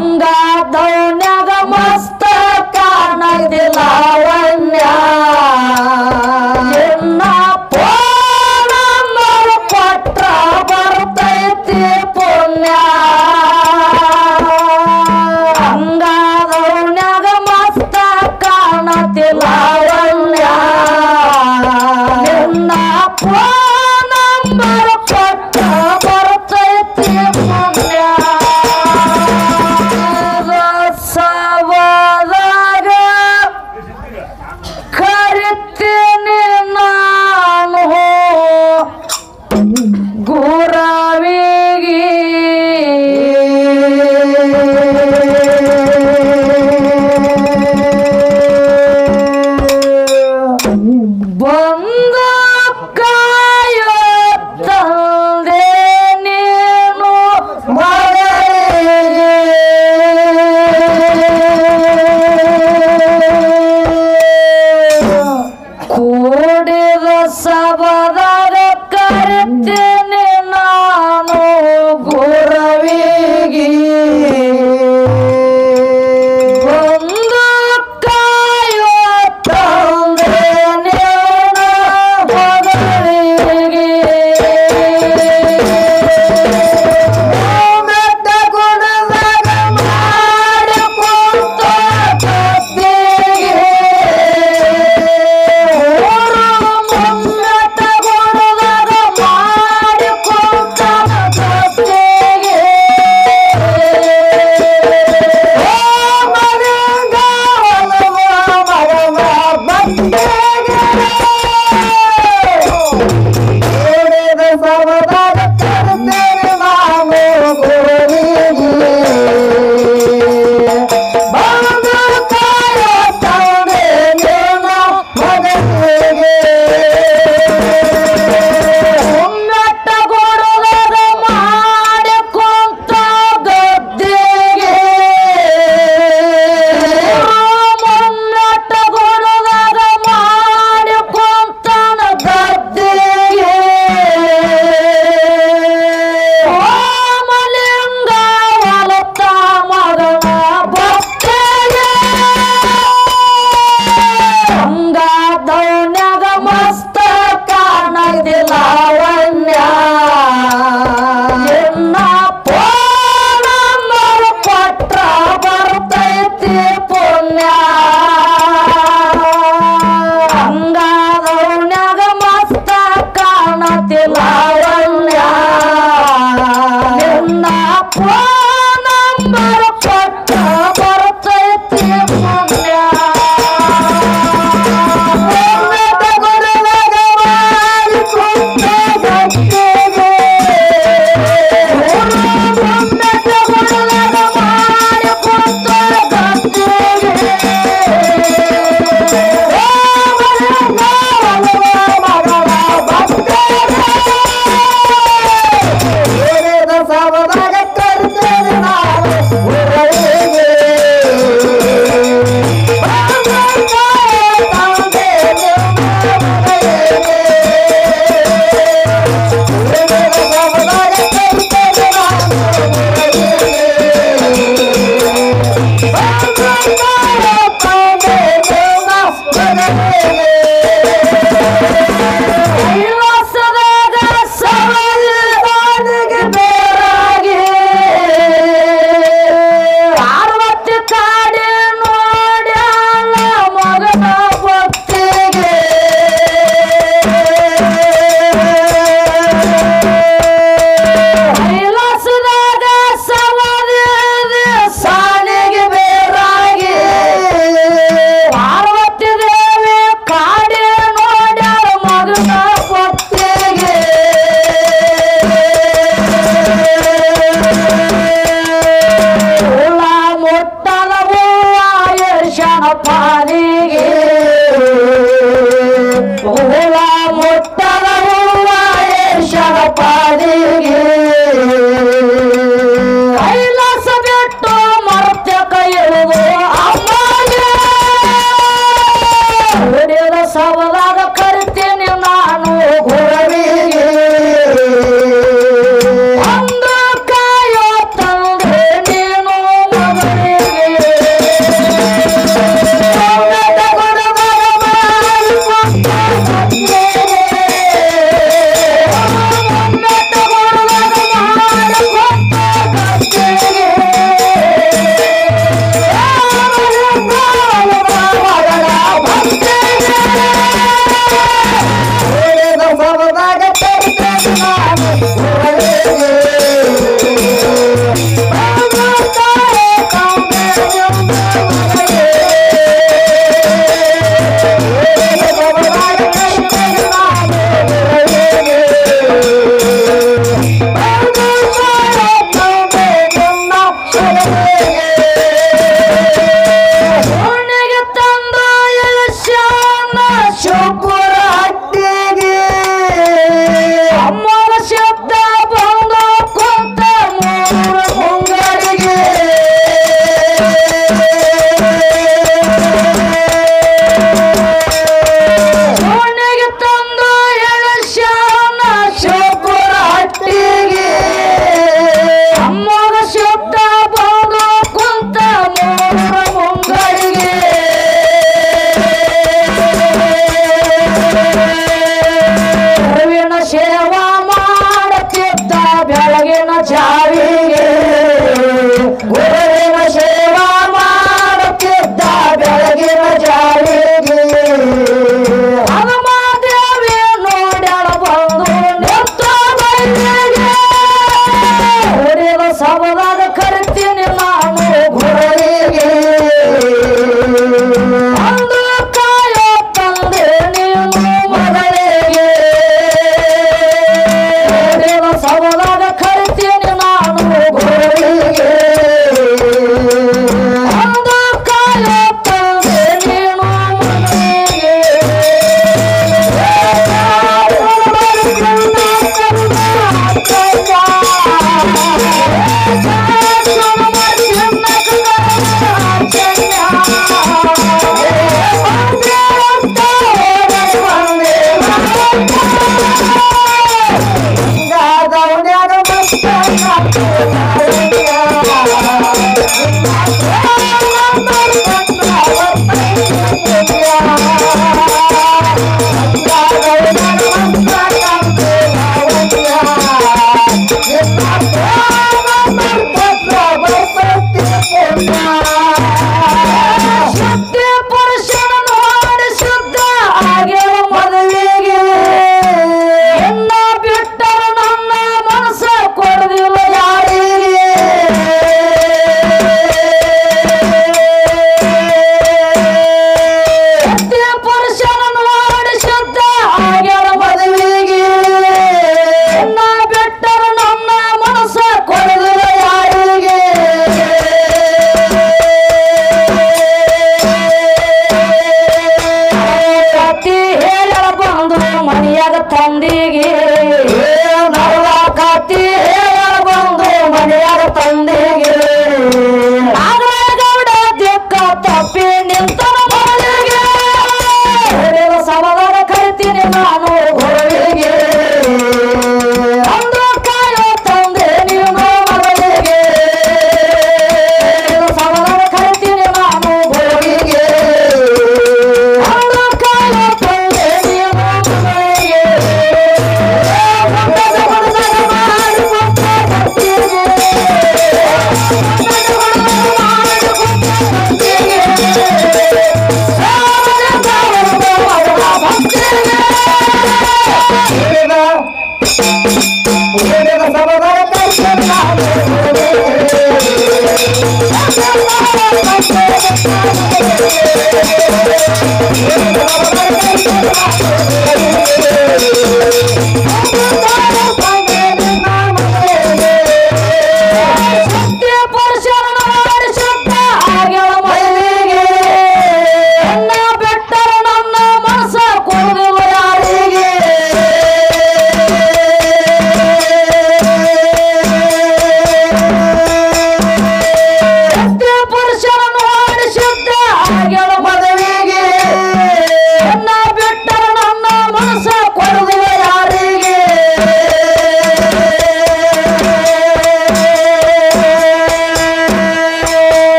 ಗಂಗಾಧವನ್ಯಾಗ ಮಸ್ತ ಕಾಣದಿ ಲಾವಣ್ಯ ನಿನ್ನ phone number ಕೊಟ್ರ ಬರ್ತೈತಿ ಪುಣ್ಯ ಗಂಗಾಧವನ್ಯಾಗ ಮಸ್ತ ಕಾಣತಿ ಲಾವಣ್ಯ ನಿನ್ನ ಫೋನ್ ನಂಬರ್ ಕೊಟ್ರ ಬರ್ತೈತಿ ಪುಣ್ಯ ಸವದಾಗ ಕರಿತೀನಿ ನಾನು ಗುರವಿಗೆ ಬಂದ ಕಾಯೋ ತಂದೆ ನೀನು ಕೂಡಿದ ಸಬದಾಗ ಕರಿತೀನಿ ನಾನು ಗುರವಿಗೆ ಒಂದು ಕಾಯೋ ತಂದೆ ನೀನು ಮಗಳಿಗೆ ಮೆಟ್ಟ ಗುಣದಾಗ ಮಾಡಿ ಕುಂತ ಕತ್ತಿಗೆ ಊರು ಮುನ್ನಟ ಗುಣದಾಗ ಮಾಡಿ ಕುಂತ ಕತ್ತಿಗೆ ಓ ಮಗಂಗ ಒಲವ ಮಗವ ಬಂದೆಗೆ ಹೇಳಿದ ಸವದಾಗ ಕರ್ತೇನೆ ನಾನು ಗುರುವಿಗೆ. ಬಂದು ಕಾಯೋ ತಂದೆ ನಿನ್ನ ಮಗನಿಗೆ. ಉನ್ನತ ಗುರುಗಳ ಮಾಡಿ ಕುಂತ ಗದ್ದೆಗೆ. ಉನ್ನತ ಗುರುಗಳ ಮಾಡಿ ಕುಂತನ ಗದ್ದೆಗೆ. ಓಮಲಿಂಗ ಹೊಲತ ಮಗನ ಭಕ್ತಿಗೆ. ಗಂಗಾಧವನ್ಯಾಗ ಮಸ್ತ ಕಾಣದಿ ಲಾವಣ್ಯ ನಿನ್ನ ಫೋನ್ ನಂಬರ್ ಕೊಟ್ರ ಬರ್ತೈತಿ ಪುಣ್ಯ ಗಂಗಾಧವನ್ಯಾಗ ಮಸ್ತ ಕಾಣತಿ ಲಾವಣ್ಯ ನಿನ್ನ ಫೋನ್ ನಂಬರ್ ಕೊಟ್ರ ಬರ್ತೈತಿ ಪುಣ್ಯ ಸಾವದಾಗ ಕರ್ತೇನೆ ನಾನು ಊರವರಿಗೆ. ಕೈಲಾಸದಾಗ ಸವಲಿಗೆ ಬೇರಾಗಿ ಪಾರ್ವತಿ ಕಾಡಿ ನೋಡ್ಯಾಳ ಮಗನ ಭಕ್ತಿಗೆ ಕೈಲಾಸದಾಗ ಸವಲಿಗೆ ಸಾಲಿಗೆ ಬೇರಾಗಿ ಪಾರ್ವತಿ ದೇವಿ ಕಾಡಿ ನೋಡ್ಯಾಳ ಮಗನ ಭಕ್ತಿಗೆ ಹುಳ ಮುಟ್ಟದ ಹೂವಾಯರ್ಷಣ ಪಾಲಿಗೆ ಹುಳ ಮುಟ್ಟದ ಹೂವಾಯರ್ಷಣ ಪಾಲಿಗೆ ಕೈಲಾಸ ಬಿಟ್ಟು ಮರ್ತ್ಯ ಕೈಯುವುದು ಅಮ್ಮಗೆ ಹಿಡಿದ ಸವದಾಗ ಕರಿತೀನಿ ನಾನು ಗುರವಿಗೆ ಒಂದು ಕಾಯೋ ತಂದೆ ನೀನು ಮಗ ಓಣಿಗೆ ತಂದ ಎಳಸ್ಯಾನ ಶುಕ್ರ ಹಟ್ಟಿಗೆ ಅಮ್ಮನ ಶಬ್ದ ಬಂದ ಕುಂತ ಮೂರು ಮುಂಗರಿಗೆ ಓಣಿಗೆ ತಂದ ಎಳಸ್ಯಾನ ಶುಕ್ರ ಹಟ್ಟಿಗೆ ಅಮ್ಮನ ಶಬ್ದ ಬಂದ ಕುಂತ ಮೂರು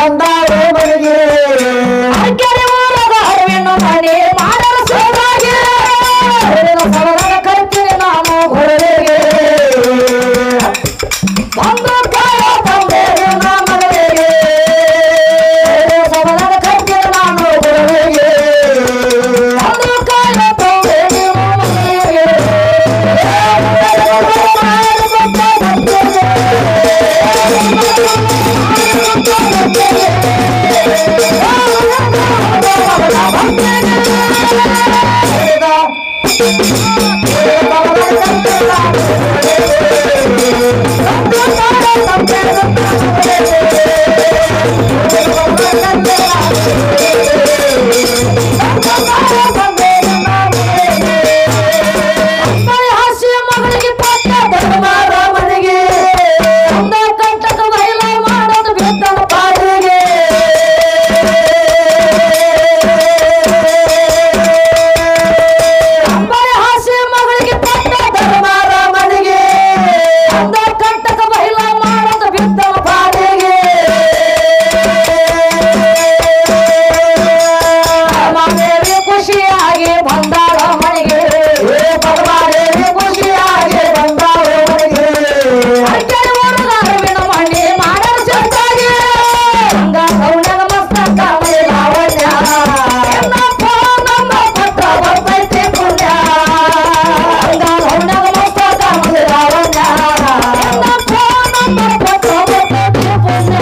ಬಂದಾಳು ಮನೆಗೆ ಅರ್ಕೆರೆ ಊರದ ಅರಿವಿನ ಮನೆ ಮಾಡಲು ಸೋದಾಗಿ ಸವರನ ಕರ್ತೀನಿ ನಾನು ಹೊರಗೆ ಒಂದು ಕಾಯ ತಂದೇರು ನಾ ಮನೆಗೆ ಸವರನ ಕರ್ತೀನಿ ನಾನು ಹೊರಗೆ ಒಂದು ಕಾಯ ತಂದೇರು ಹಾಸ್ಯ ಮಗಳಿಗೆ ಪಟ್ಟ ಧರ್ಮಾರ ಮನೆಗೆ ಒಂದ ಕಂಟಕ ಬಯಲ ಮಾಡೋದು ಬಿದ್ದನ ಪಾಡಿಗೆ ಅಂಬರ ಹಾಸ್ಯ ಮಗಳಿಗೆ ಪಟ್ಟ ಧರ್ಮಾರ ಮನೆಗೆ ಒಂದ ಕಂಟಕ ಬಯಲ ಮಾಡೋದು ಬಿದ್ದನ ಪಾಡಿಗೆ ಮಾದೇವಿ ಖುಷಿಯಾಗಿ ಬಂದಾಳ ಮನೆಗೆ ಭಗವಾನೇ ಖುಷಿಯಾಗಿ ಬಂದಾಳು ಮನೆಗೆ ಅರ್ಕೆರೆ ಊರದ ಅರಿವಿನ ಮನೆ ಮಾಡಲು ಸತ್ತಾಗಿ ಗಂಗ ಗೌಣನ ಮಸ್ತಕ ಮೈ ಲಾವಣ್ಯ ಎನ್ನ ಫೋನ್ ನಂಬರ್ ಕೊಟ್ಟ ಬರ್ತೈತಿ ಪುಣ್ಯ ಗಂಗ ಗೌಣನ ಮಸ್ತಕ ಮೈ ಲಾವಣ್ಯ ಎನ್ನ ಫೋನ್ ನಂಬರ್ ಕೊಟ್ಟ ಬರ್ತೈತಿ ಪುಣ್ಯ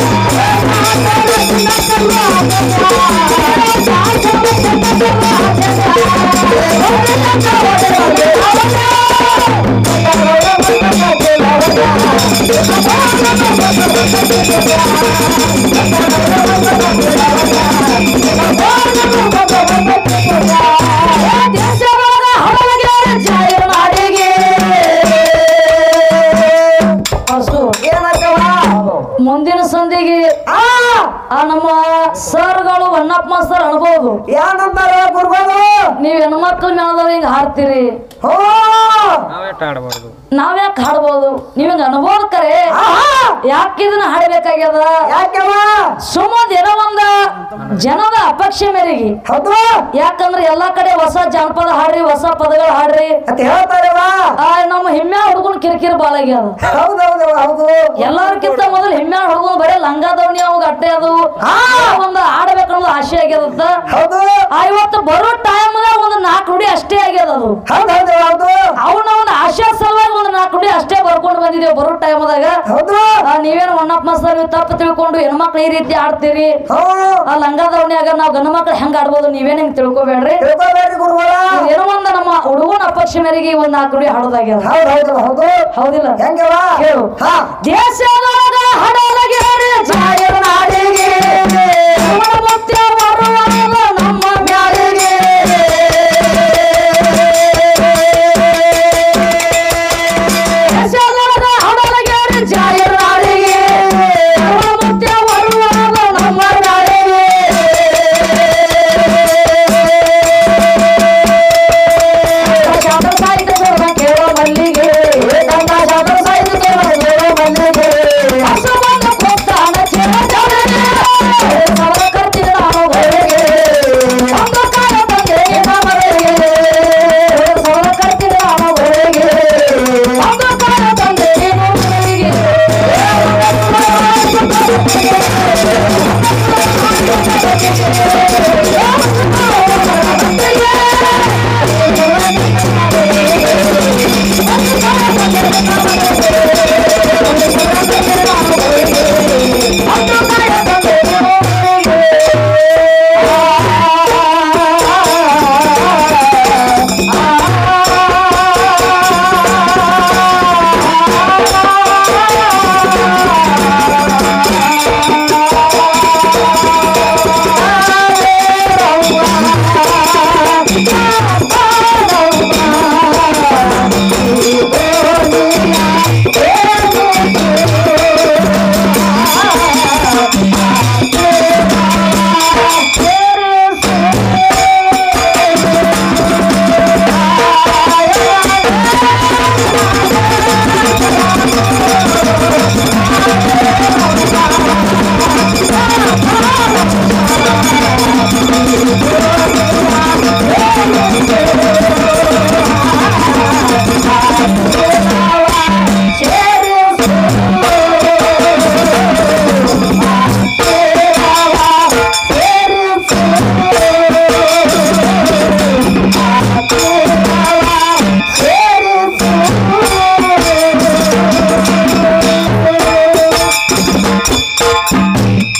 ದೇಶವಾದ ಹಡಲಗೆ ಜಾಹಿರ್ ಮಾಡಿಗೆ ಅಷ್ಟು ಏನಕ್ಕವ ಮುಂದಿನ ಸಂಧಿಗೆ ಆ ಆ ನಮ್ಮ ಸರ್ಗಳು ಅಣ್ಣಪ್ಪ ಮಾಸ್ತರ್ ಅನ್ಬೋದು ಏನಂತಾರ ಗುರುಗಳು ನೀವ್ ಹೆಣ್ಮಕ್ಳ ಮೇಳದವ್ರು ಹಿಂಗ ಹಾಡ್ತೀರಿ ಹೋ ನಾವೇಟ್ ಆಡಬಾರ್ದು ನಾವ್ಯಾಕೆ ಹಾಡ್ಬೋದು ನೀವ್ ಹಿಂಗ ಅನ್ಬೋದು ಕರೆ ಆಹಾ ಯಾಕೆ ಇದನ್ನ ಹಾಡ್ಬೇಕಾಗ್ಯದ ಯಾಕವ ಸುಮ್ಮನೆ ಏನೋ ಒಂದ ಜನದ ಅಪೇಕ್ಷೆ ಮೇರೆಗೆ ಹೌದು ಯಾಕಂದ್ರೆ ಎಲ್ಲಾ ಕಡೆ ಹೊಸ ಜಾನಪದ ಹಾಡ್ರಿ ಹೊಸ ಪದಗಳು ಹಾಡ್ರಿ ಅಂತ ಹೇಳ್ತಾರವ ಆ ನಮ್ಮ ಹಿಮ್ಮೆ ಹುಡುಗನ ಕಿರಿಕಿರಿ ಬಾಳ ಆಗ್ಯದ ಹೌದೌದು ಹೌದು ಎಲ್ಲಾರ್ಕಿಂತ ಮೊದಲು ಹಿಮ್ಮೆ ಹುಡುಗನ ಬರೀ ಲಂಗ ದವಣಿ ಅವಾಗ ಅಟ್ಟೆ ಅದು ಹಾ. ಒಂದು ಆಡ್ಬೇಕನ್ನೋದು ಆಸೆ ಆಗ್ಯದಂತ ಹೌದು ಆ ಇವತ್ತು ಬರೋ ಟೈಮ್ದಾಗ ಒಂದು ನಾಲ್ಕು ನುಡಿ ಅಷ್ಟೇ ಆಗ್ಯದ ಅದು ಹೌದು ಹೌದು ಹೌದು ಅವನ ಒಂದು ಆಶೆ ಸಲುವಾಗಿ ಒಂದು ನಾಲ್ಕು ನುಡಿ ಅಷ್ಟೇ ಬರ್ಕೊಂಡು ಬಂದಿದ್ದೇವೆ ಬರೋ ಟೈಮ್ದಾಗ ಹೌದು ನೀವೇನು ಒಣ್ಣಪ್ಪ ಮಾಸ್ತರ್ ನೀವು ತಪ್ಪು ತಿಳ್ಕೊಂಡು ಹೆಣ್ಮಕ್ಳು ಈ ರೀತಿ ಆಡ್ತೀರಿ ಹೋ ಆ ಲಂಗ ದವಣಿಯಾಗ ನಾವು ಗಂಡು ಮಕ್ಳು ಹೆಂಗ್ ಆಡ್ಬೋದು ನೀವೇನ್ ಹಿಂಗ್ ತಿಳ್ಕೊಬೇಡ್ರಿ ತಿಳ್ಕೊಬೇಡ್ರಿ ಗುರುಗಳ ಏನೋ ಒಂದು ನಮ್ಮ ಹುಡುಗನ ಅಪೇಕ್ಷೆ ಮೇರೆಗೆ ಒಂದ್ ನಾಲ್ಕು ನುಡಿ ಹಾಡೋದಾಗ್ಯದ ಹೌದು ಹೌದು ಹೌದು ಹೌದಿಲ್ಲ ಹೆಂಗವ ಹೇಳು. ಹಾ ದೇಶದೊಳಗ ಹಡಲಗೆ ಜಾಯರ ನಾಡಿಗೆ ಅವನ ಮುತ್ಯ ಬರುವಾಗ ನಮ್ಮ ಮ್ಯಾಲಿಗೆ ದೇಶದೊಳಗ ಹಡಲಗೆ ಜಾಯರ ನಾಡಿಗೆ ಅವನ ಮುತ್ಯ ಬರುವಾಗ ನಮ್ಮ ಮ್ಯಾಲಿಗೆ ಶಾಸ್ತ್ರ ಸಾಹಿತ್ಯ ಬೇಡ ಕೇಳೋ ಮಲ್ಲಿಗೆ ಏಕಂತ ಶಾಸ್ತ್ರ ಸಾಹಿತ್ಯ ಕೇಳೋ ಮಲ್ಲಿಗೆ ಹಸುವನ್ನ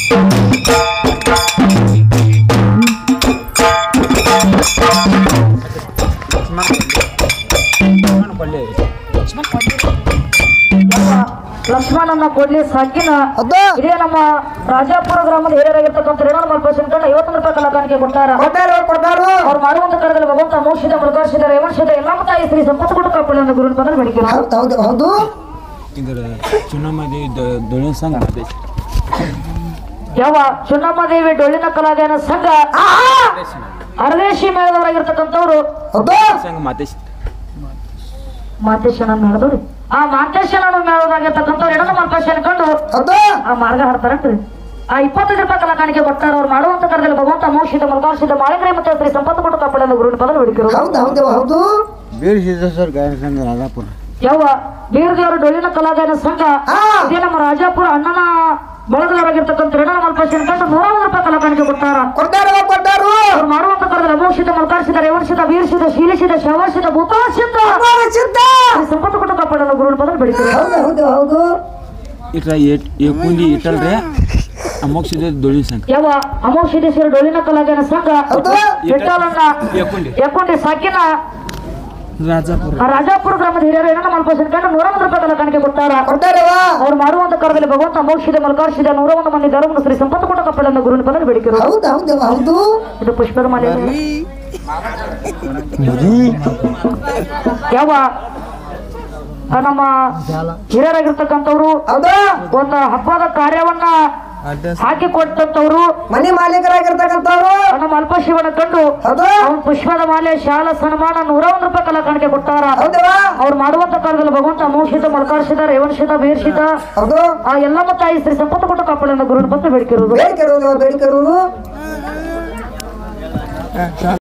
ಲಕ್ಷ್ಮಣನ ಕೊಡ್ಲಿ ಸಾಕಿನ ಹೌದು ಇದೇ ನಮ್ಮ ರಾಜಾಪುರ ಗ್ರಾಮದ ಹಿರಿಯರಾಗಿರ್ತಕ್ಕಂಥ ರೇಣು ಮಲ್ಪೇಶನ್ ಕಂಡ ಐವತ್ತು ರೂಪಾಯಿ ಕಲಾಕಾಣಿಕೆ ಕೊಟ್ಟಾರ ಕೊಟ್ಟಾರು ಕೊಟ್ಟಾರು ಅವ್ರು ಮಾಡುವಂತ ಕಾರ್ಯದಲ್ಲಿ ಭಗವಂತ ಮೋಕ್ಷಿತ ಮೃಗಾರ್ಷಿತ ರೇವಣಶಿತ ಎಲ್ಲ ತಾಯಿ ಶ್ರೀ ಸಂಪತ್ತು ಕೊಟ್ಟು ಕಾಪಾಡಿ ಅಂತ ಗುರುವಿನ ಪದ ಬೇಡಿಕೆ ಹೌದು ಹೌದು ಹೌದು ಇದರ ಚುನಾಮದಿ ದೊಳೆ ಸಂಘ ಯಾವ ಚುನ್ನಮ್ಮದೇವಿ ಡೊಳ್ಳಿನ ಕಲಾಗಾಯನ ಸಂಘ ಅರದೇಶಿ ಮೇಳದವರಾಗಿರ್ತಕ್ಕಂಥವ್ರು ಹೌದು ಸಂಘ ಮಾತೇಶ್ ಮಾತೇಶನ ಮೇಳದವ್ರಿ ಆ ಮಾತೇಶನ ಮೇಳದಾಗಿರ್ತಕ್ಕಂಥವ್ರು ಎಡನ ಮಲ್ಪೇಶನ್ ಕಂಡು ಹೌದು ಆ ಮಾರ್ಗ ಹಾಡ್ತಾರನ್ರಿ ಆ ಇಪ್ಪತ್ತೈದು ರೂಪಾಯಿ ಕಲಾಕಾಣಿಕೆ ಕೊಟ್ಟಾರ ಅವ್ರು ಮಾಡುವಂತ ಕಾರ್ಯದಲ್ಲಿ ಭಗವಂತ ಮೋಕ್ಷಿತ ಮೃಗಾರ್ಷಿತ ಮಾಳಿಗ್ರೆ ಮತ್ತೆ ಶ್ರೀ ಸಂಪತ್ತು ಕೊಟ್ಟು ಕಾಪಾಡಿ ಅಂತ ಗುರುವಿನ ಪದ ಬೇಡಿಕೆ ಹೌದು ಹೌದು ಹೌದು ಬೀರ್ ಸಿದ್ದೇಶ್ವರ ಗಾಯನ ಸಂಘ ರಾಧಾಪುರ ಯಾವ ಬೀರದೇವರ ಡೊಳ್ಳಿನ ಕಲಾಗಾಯನ ಸಂಘ ಹಾ. ಇದೇ ನಮ್ಮ ರಾಜಾಪುರ ಅಣ್ಣನ ಬಳಗದವರಾಗಿರ್ತಕ್ಕಂಥ ರೇಣನ ಮಲ್ಪೇಶನ್ ಕಂಡು ನೂರ ಒಂದು ರೂಪಾಯಿ ಕಲಾಕಾಣಿಕೆ ಕೊಟ್ಟಾರ ಕೊಟ್ಟಾರು ಕೊಟ್ಟಾರು ಅವ್ರು ಮಾಡುವಂತ ಕಾರ್ಯದಲ್ಲಿ ಅಮೋಷಿತ ಮಲ್ಕಾರ್ಷಿತ ರೇವಣಶಿತ ವೀರಶಿತ ಶೀಲಶಿತ ಶವಶಿತ ಭೂತಾಶಿತ ಅಮರ ಚಿತ್ತ ಸಂಪತ್ತು ಕೊಟ್ಟು ಕಾಪಾಡಲು ಗುರುವಿನ ಪದ ಬೆಳಿತಾರೆ ಹೌದು ಹೌದು ಹೌದು ಇಟ್ರ ಏಕುಂಡಿ ಇಟ್ಟಲ್ರಿ ಅಮೋಕ್ಷದ ದೊಳಿ ಸಂಘ ಯಾವ ಅಮೋಷಿದೇಶ್ವರ ಡೊಳ್ಳಿನ ಕಲಾಗಾಯನ ಸಂಘ ಹೌದು. ಇಟ್ಟಾಲನ್ನ ಏಕುಂಡಿ ಯಾಕೊಂಡೆ ಸಾಕಿನ ರಾಜಾಪುರ ಆ ರಾಜಾಪುರ ಗ್ರಾಮದ ಹಿರಿಯರು ಏನನ್ನ ಮಲ್ಪೇಶನ್ ಕಂಡು ನೂರ ಒಂದು ರೂಪಾಯಿ ಕಲಾಕಾಣಿಕೆ ಕೊಟ್ಟಾರ ಕೊಟ್ಟಾರವ ಅವ್ರು ಮಾಡುವಂತ ಕಾರ್ಯದಲ್ಲಿ ಭಗವಂತ ಮೋಕ್ಷಿದ ಮಲ್ಕಾರ್ಷಿದ ನೂರ ಒಂದು ಮಂದಿ ಧರ್ಮ ಶ್ರೀ ಸಂಪತ್ತು ಕೊಟ್ಟ ಕಪ್ಪಳನ್ನು ಗುರುವಿನ ಪದ ಬೇಡಿಕೆ ಹೌದು ಹೌದು ಹೌದು ಇದು ಪುಷ್ಪದ ಮಾಲೆ ಯಾವ ಆ ನಮ್ಮ ಹಿರಿಯರಾಗಿರ್ತಕ್ಕಂಥವ್ರು ಹೌದು ಒಂದು ಹಬ್ಬದ ಕಾರ್ಯವನ್ನ ಹಾಕಿ ಕೊಟ್ಟಂತವ್ರು ಮನೆ ಮಾಲೀಕರಾಗಿರ್ತಕ್ಕಂಥವ್ರು ನಮ್ಮ ಅಲ್ಪಶಿವನ ಕಂಡು ಹೌದು ಅವನ ಪುಷ್ಪದ ಮಾಲೆ ಶಾಲ ಸನ್ಮಾನ ನೂರ ಒಂದು ರೂಪಾಯಿ ಕಲಾಕಾಣಿಕೆ ಕೊಟ್ಟಾರ ಹೌದವ ಅವ್ರು ಮಾಡುವಂತ ಕಾರ್ಯದಲ್ಲಿ ಭಗವಂತ ಮೋಷಿತ ಮಲ್ಕಾರ್ಷಿತ ರೇವಣಶಿತ ಬೀರ್ಷಿತ ಹೌದು ಆ ಎಲ್ಲಮ್ಮ ತಾಯಿ ಶ್ರೀ ಸಂಪತ್ತು ಕೊಟ್ಟು ಕಾಪಾಡಲು ಗುರುವಿನ ಪತ್ರ ಬೇಡಿಕೆ ಇರೋದು ಬೇಡಿಕೆ ಇರುವುದು ಬೇಡಿಕೆ ಇರುವುದು